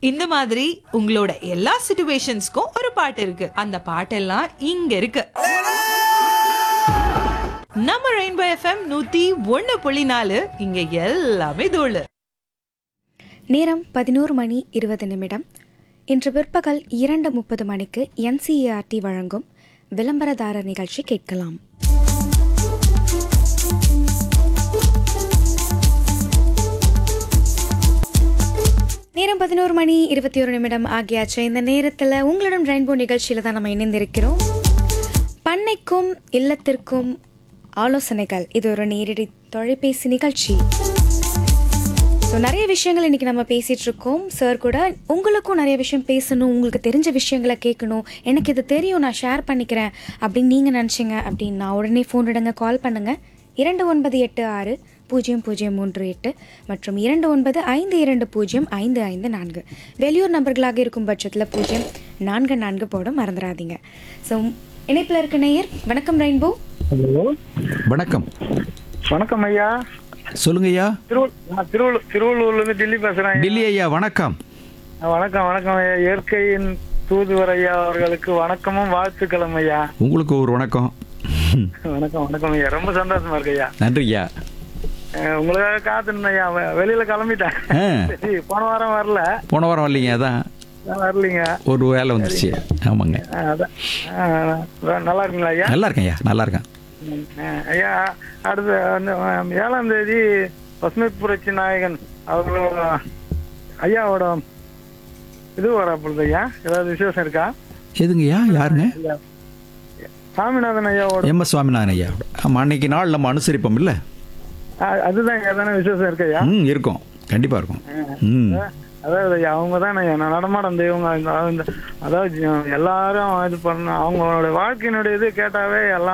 இந்த மாதிரி உங்களோட எல்லா சிச்சுவேஷன்ஸ்க்கும் ஒரு பாட்டு இருக்கு அந்த பாட்டெல்லாம் இங்க இருக்கு நம்ம ரெயின்போ எஃப்எம் நூத்தி ஒண்ணு புள்ளி நாலு இங்க எல்லாமே தோழு நேரம் பதினோரு மணி இருபது நிமிடம் இன்று பிற்பகல் இரண்டு முப்பது மணிக்கு என்சிஏஆர்டி வழங்கும் விளம்பரதாரர் நிகழ்ச்சி கேட்கலாம் நேரம் பதினோரு மணி இருபத்தி ஒரு நிமிடம் ஆகியாச்சு இந்த நேரத்தில் உங்களிடம் ரெயின்போ நிகழ்ச்சியில் தான் நம்ம இணைந்திருக்கிறோம் பண்ணைக்கும் இல்லத்திற்கும் ஆலோசனைகள் இது ஒரு நேரடி தொலைபேசி நிகழ்ச்சி ஸோ நிறைய விஷயங்கள் இன்றைக்கி நம்ம பேசிகிட்டு இருக்கோம் சார் கூட உங்களுக்கும் நிறைய விஷயம் பேசணும் உங்களுக்கு தெரிஞ்ச விஷயங்களை கேட்கணும் எனக்கு இது தெரியும் நான் ஷேர் பண்ணிக்கிறேன் அப்படின்னு நீங்கள் நினச்சிங்க அப்படின்னா உடனே ஃபோன் எடுங்க கால் பண்ணுங்கள் இரண்டு ஒன்பது எட்டு ஆறு பூஜ்ஜியம் பூஜ்ஜியம் மூன்று எட்டு மற்றும் இரண்டு ஒன்பது ஐந்து இரண்டு பூஜ்ஜியம் ஐந்து ஐந்து நான்கு வெளியூர் நபர்களாக இருக்கும் பட்சத்தில் பூஜ்ஜியம் நான்கு நான்கு போட மறந்துடாதீங்க ஸோ இணைப்பில் இருக்க நேயர் வணக்கம் ரெயின்போ ஹலோ வணக்கம் வணக்கம் ஐயா சொல்லுங்க ஐயா திருவள்ளூர் நான் திருவள்ளூர் திருவள்ளூர்ல இருந்து டெல்லி பேசுறேன் ஐயா. டெல்லி ஐயா வணக்கம் வணக்கம் வணக்கம் ஐயா இயற்கையின் தூதுவர் ஐயா அவர்களுக்கு வணக்கமும் வாழ்த்துக்களும் ஐயா உங்களுக்கு ஒரு வணக்கம் வணக்கம் வணக்கம் ஐயா ரொம்ப சந்தோஷமா இருக்கு ஐயா நன்றி ஐயா அஹ் உங்களுக்காக காத்துருந்தேன் ஐயா வெ- வெளியில கிளம்பிட்டேன் ஆ, சரி, போன வாரம் வரல போன வாரம் வரலீங்க அதான் நான் வரலீங்க ஒரு வேலை வந்துருச்சு ஆமாங்க அஹ் அதான் அஹ் நல்லா இருக்குங்களா ஐயா நல்லா இருக்கேன் ஐயா நல்லா இருக்கேன் ம், அஹ் ஐயா அடுத்த அந்த அஹ், ஏழாம் தேதி பசுமை புரட்சி நாயகன் அவர்களோட ஐயாவோட இது வரப்பொழுது ஐயா ஏதாவது விசேஷம் இருக்கா எதுங்க ஐயா யாருங்க சாமிநாதன் ஐயாவோட எம் எஸ் சுவாமிநாதன் ஐயா ஆமாம் அன்னைக்கு நாள் நம்ம அனுசரிப்போம் இல்லை அஹ், அதுதான் ஏதான விசேஷம் இருக்கு ஐயா ம் இருக்கும் கண்டிப்பாக இருக்கும் ம் அதாவது ஐயா அவங்க தான் நான் நடமாடம் தெய்வங்க இந்த- இந்த- அதாவது எல்லாரும் இது பண்ண அவங்களோட வாழ்க்கையினுடைய இது கேட்டாவே எல்லாம்